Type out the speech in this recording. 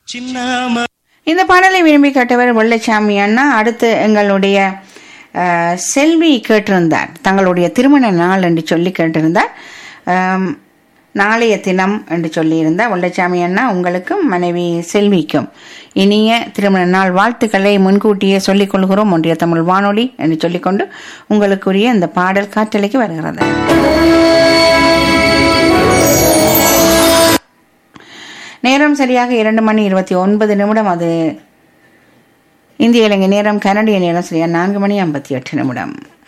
சின்னாம இந்த பாடலை விரும்பி கேட்டவர் வெள்ளச்சாமி அண்ணா அடுத்து எங்களுடைய அஹ், செல்வி கேட்டிருந்தார் தங்களுடைய திருமண நாள் என்று சொல்லி கேட்டிருந்தார் ஆம், நாளைய தினம் என்று சொல்லியிருந்தார் வெள்ளச்சாமி அண்ணா உங்களுக்கும் மனைவி செல்விக்கும் இனிய திருமண நாள் வாழ்த்துக்களை முன்கூட்டியே சொல்லிக் கொள்கிறோம் ஒன்றிய தமிழ் வானொலி என்று சொல்லிக்கொண்டு உங்களுக்குரிய இந்த பாடல் காற்றலைக்கு வருகிறது நேரம் சரியாக இரண்டு மணி இருபத்தி ஒன்பது நிமிடம் அது இந்திய இலங்கை நேரம் கனடிய நேரம் சரியாக நான்கு மணி ஐம்பத்தி எட்டு நிமிடம்